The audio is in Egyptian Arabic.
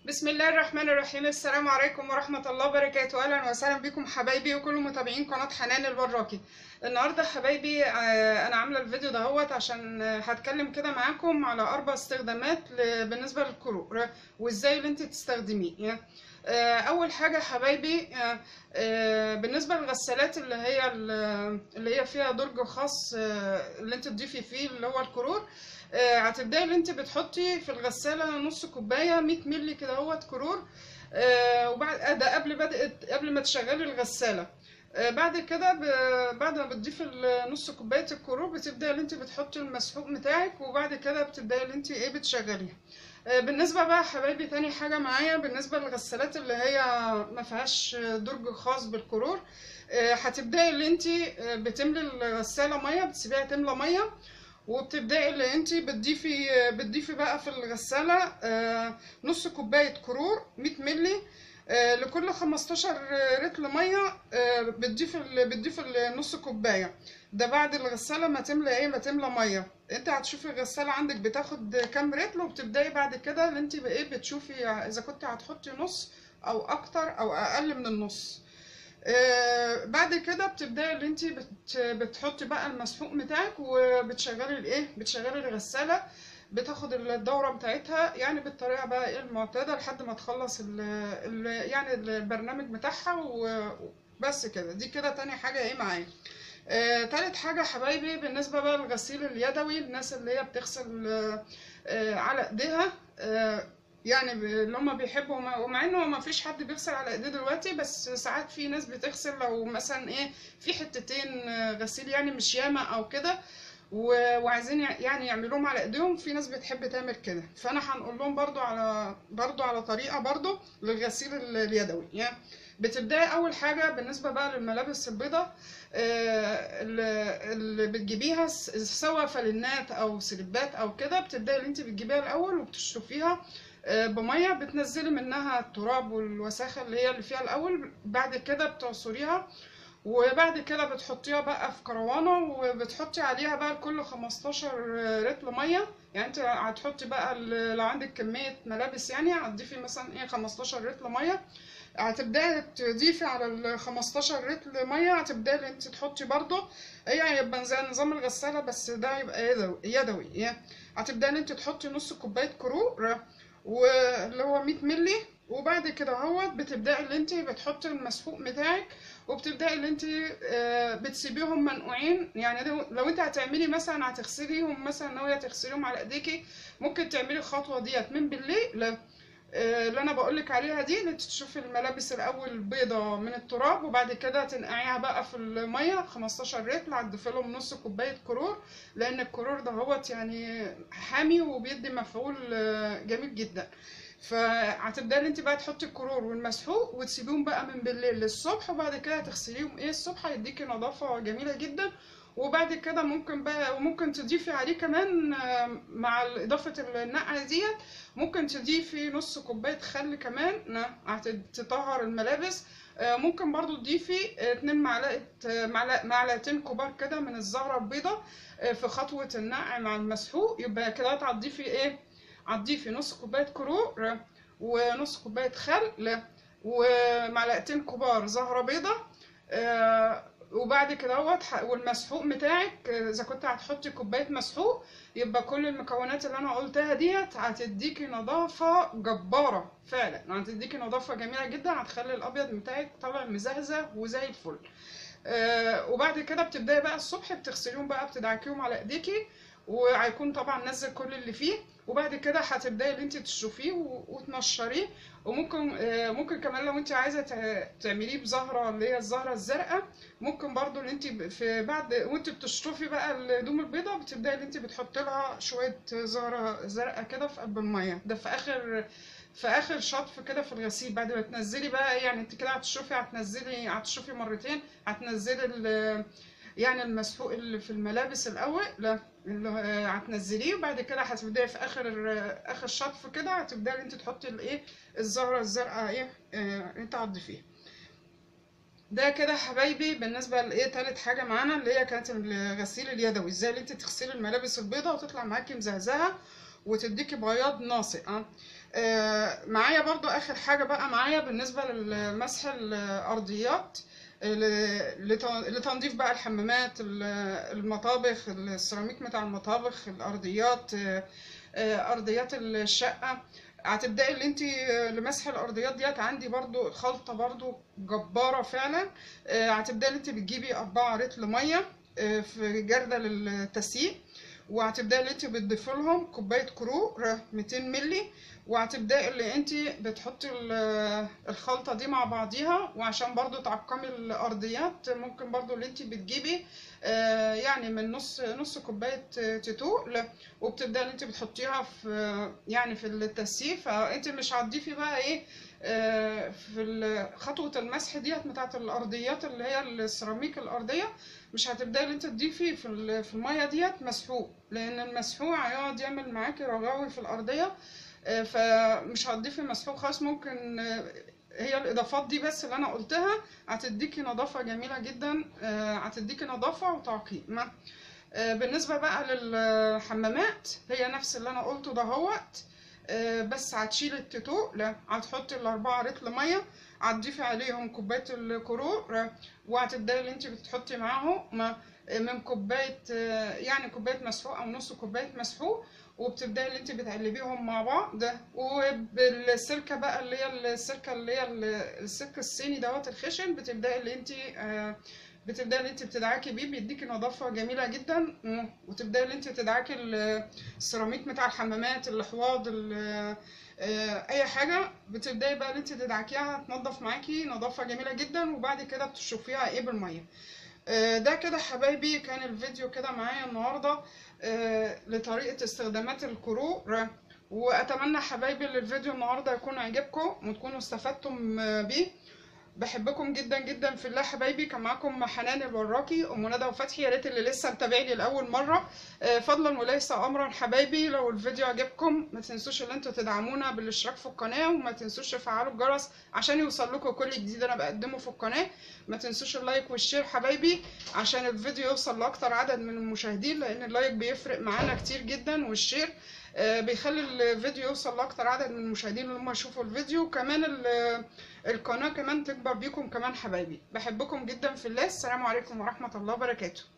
بسم الله الرحمن الرحيم السلام عليكم ورحمة الله وبركاته أهلا وسهلا بكم حبايبي وكل متابعين قناة حنان البراكي النهاردة حبايبي آه، أنا عاملة الفيديو دهوت عشان آه، هتكلم كده معاكم على أربع استخدامات ل- بالنسبة للكرور وإزاي اللي أنت تستخدميه يعني آه، أول حاجة حبايبي آه، آه، بالنسبة للغسالات اللي هي ال- اللي هي فيها درج خاص آه، اللي أنت تضيفي فيه اللي هو الكرور آه، هتبداي اللي انت بتحطي في الغساله نص كوبايه 100 مللي كده اهوت كرور آه، وبعد آه، ده قبل بدء قبل ما تشغلي الغساله آه، بعد كده ب- بعد ما بتضيفي ال- نص كوبايه الكرور بتبداي اللي انت بتحطي المسحوق بتاعك وبعد كده بتبداي اللي انت ايه بتشغليها آه، بالنسبه بقى حبايبي تاني حاجه معايا بالنسبه للغسالات اللي هي ما فيهاش درج خاص بالكرور آه، هتبداي اللي انت آه، بتملي الغساله ميه بتسيبيها تملى ميه وبتبداي اللي انت بتضيفي بتضيفي بقى في الغساله آه، نص كوبايه كرور 100 مللي آه، لكل 15 رتل ميه آه، بتضيفي ال- بتضيفي النص كوبايه ده بعد الغساله ما تملى ايه ما تملى ميه انت هتشوفي الغساله عندك بتاخد كام رتل وبتبداي بعد كده اللي انت ايه بتشوفي اذا كنت هتحطي نص او اكتر او اقل من النص آه، بعد كده بتبداي اللي انت بت بتحطي بقى المسحوق بتاعك وبتشغلي الايه بتشغلي الغساله بتاخد الدوره بتاعتها يعني بالطريقه بقى ايه المعتاده لحد ما تخلص ال ال يعني البرنامج بتاعها وبس كده دي كده تاني حاجه ايه معايا آه، تالت حاجة حبايبي بالنسبة بقى للغسيل اليدوي الناس اللي هي بتغسل آه، آه، على ايديها آه، يعني ب- اللي هما بيحبوا ومع ومع انه ما فيش حد بيغسل على ايديه دلوقتي بس ساعات في ناس بتغسل لو مثلا ايه في حتتين آه، غسيل يعني مش ياما او كده و- وعايزين يع- يعني يعملوهم على ايديهم في ناس بتحب تعمل كده فانا هنقول لهم برضو على برضو على طريقة برضو للغسيل ال- اليدوي يعني بتبداي اول حاجة بالنسبة بقى للملابس البيضاء آه، اللي اللي بتجيبيها س- سواء فانلات او سليبات او كده بتبداي اللي انت بتجيبيها الاول وبتشطفيها آه، بميه بتنزلي منها التراب والوساخه اللي هي اللي فيها الاول بعد كده بتعصريها وبعد كده بتحطيها بقى في كروانه وبتحطي عليها بقى كل 15 رتل ميه يعني انت هتحطي بقى ال- لو عندك كميه ملابس يعني هتضيفي مثلا ايه 15 رتل ميه هتبداي تضيفي على ال 15 رتل ميه هتبداي اللي انت تحطي برضو هي هيبقى زي نظام الغساله بس ده يبقى يدوي يدوي يعني هتبداي ان انت تحطي نص كوبايه كرور واللي هو 100 مللي وبعد كده اهوت بتبداي اللي انت بتحطي المسحوق بتاعك وبتبداي اللي انت آه، بتسيبيهم منقوعين يعني لو- لو انت هتعملي مثلا هتغسليهم مثلا ناويه تغسليهم على ايديكي ممكن تعملي الخطوه ديت من بالليل ل- آه، اللي انا بقولك عليها دي اللي تشوفي الملابس الاول بيضة من التراب وبعد كده تنقعيها بقى في الميه 15 رتل هتضيفي لهم نص كوبايه كرور لان الكرور ده هوت يعني حامي وبيدي مفعول آه، جميل جدا فهتبداي انت بقى تحطي الكرور والمسحوق وتسيبيهم بقى من بالليل للصبح وبعد كده هتغسليهم ايه الصبح هيديكي نظافه جميله جدا وبعد كده ممكن بقى وممكن تضيفي عليه كمان آه، مع اضافه النقعه ديت ممكن تضيفي نص كوبايه خل كمان هتطهر الملابس آه، ممكن برضو تضيفي آه، اتنين معلقه آه، معلق- معلقتين كبار كده من الزهره البيضاء آه، في خطوه النقع مع المسحوق يبقى كده هتضيفي ايه هتضيفي نص كوبايه كرور ونص كوبايه خل ومعلقتين كبار زهره بيضاء آه، وبعد كده اهوت ح- والمسحوق بتاعك آه، اذا كنت هتحطي كوبايه مسحوق يبقى كل المكونات اللي انا قلتها ديت هتديكي نظافه جباره فعلا هتديكي نظافه جميله جدا هتخلي الابيض بتاعك طالع مزهزه وزي الفل آه، وبعد كده بتبداي بقى الصبح بتغسليهم بقى بتدعكيهم على ايديكي وهيكون طبعا نزل كل اللي فيه وبعد كده هتبداي ان انت تشوفيه و- وتنشريه وممكن آه، ممكن كمان لو انت عايزه تع- تعمليه بزهره اللي هي الزهره الزرقاء ممكن برضو ان انت ب- في بعد وانت بتشطفي بقى الهدوم البيضاء بتبداي ان انت بتحطي لها شويه زهره زرقاء كده في قلب الميه ده في اخر في اخر شطف كده في الغسيل بعد ما تنزلي بقى يعني انت كده هتشوفي هتنزلي هتشوفي مرتين هتنزلي ال- يعني المسحوق اللي في الملابس الاول لا اللي هو- هتنزليه وبعد كده هتبداي في اخر اخر شطف كده هتبداي انت تحطي الايه الزهره الزرقاء ايه آه، انت هتضيفيها ده كده حبايبي بالنسبه لايه تالت حاجه معانا اللي هي كانت الغسيل اليدوي ازاي اللي انت تغسلي الملابس البيضاء وتطلع معاكي مزهزهه وتديكي بياض ناصع اه آه، معايا برضو اخر حاجه بقى معايا بالنسبه لمسح الارضيات آه، ل- لت- لتنظيف بقى الحمامات ال- المطابخ السيراميك بتاع المطابخ الارضيات آه، آه، ارضيات الشقه هتبداي اللي انت لمسح الارضيات ديت عندي برضو خلطه برضو جباره فعلا آه، هتبداي اللي انت بتجيبي 4 رتل ميه آه، في جردل التسييق وهتبداي اللي انت بتضيفي لهم كوبايه كرور 200 مللي وهتبداي اللي انت بتحطي ال- الخلطه دي مع بعضيها وعشان برضو تعقمي الارضيات ممكن برضو اللي انت بتجيبي آه، يعني من نص نص كوبايه تيتو وبتبداي اللي انت بتحطيها في يعني في التسييف فانت مش هتضيفي بقى ايه آه، في ال- خطوه المسح ديت بتاعت الارضيات اللي هي السيراميك الارضيه مش هتبداي اللي انت تضيفي في ال- في الميه ديت مسحوق لان المسحوق هيقعد يعمل معاكي رغاوي في الارضيه آه، فمش هتضيفي مسحوق خالص ممكن آه، هي الاضافات دي بس اللي انا قلتها هتديكي نظافه جميله جدا آه، هتديكي نظافه وتعقيم آه، بالنسبه بقى للحمامات هي نفس اللي انا قلته دهوت آه، بس هتشيل التيتو لا هتحطي الأربعة رتل مية هتضيفي عليهم كوباية الكرور آه، وهتبدأي اللي انت بتحطي معاهم ما- من كوباية آه، يعني كوباية مسحوق أو نص كوباية مسحوق وبتبدأي اللي انت بتقلبيهم مع بعض وبالسلكة بقى اللي هي السلكة اللي هي السلك الصيني دوت الخشن بتبدأي اللي انت آه، بتبدأي اللي انت بتدعكي بيه بيديكي نظافة جميلة جدا مم. وتبدأي اللي انت تدعكي ال- السيراميك بتاع الحمامات الحواض ال- آه، اي حاجه بتبداي بقى ان انت تدعكيها تنضف معاكي نظافه جميله جدا وبعد كده بتشوفيها ايه بالميه آه، ده كده حبايبي كان الفيديو كده معايا النهارده آه، لطريقه استخدامات الكرور واتمنى حبايبي ان الفيديو النهارده يكون عجبكم وتكونوا استفدتم آه، بيه بحبكم جدا جدا في الله حبايبي كان معاكم حنان الوراكي ام ندى وفتحي يا ريت اللي لسه متابعني لاول مره آه، فضلا وليس امرا حبايبي لو الفيديو عجبكم ما تنسوش ان انتوا تدعمونا بالاشتراك في القناه وما تنسوش تفعلوا الجرس عشان يوصل لكم كل جديد انا بقدمه في القناه ما تنسوش اللايك والشير حبايبي عشان الفيديو يوصل لاكتر عدد من المشاهدين لان اللايك بيفرق معانا كتير جدا والشير آه، بيخلي الفيديو يوصل لاكتر عدد من المشاهدين اللي هم يشوفوا الفيديو كمان ال- القناه كمان تكبر بيكم كمان حبايبي بحبكم جدا في الله السلام عليكم ورحمه الله وبركاته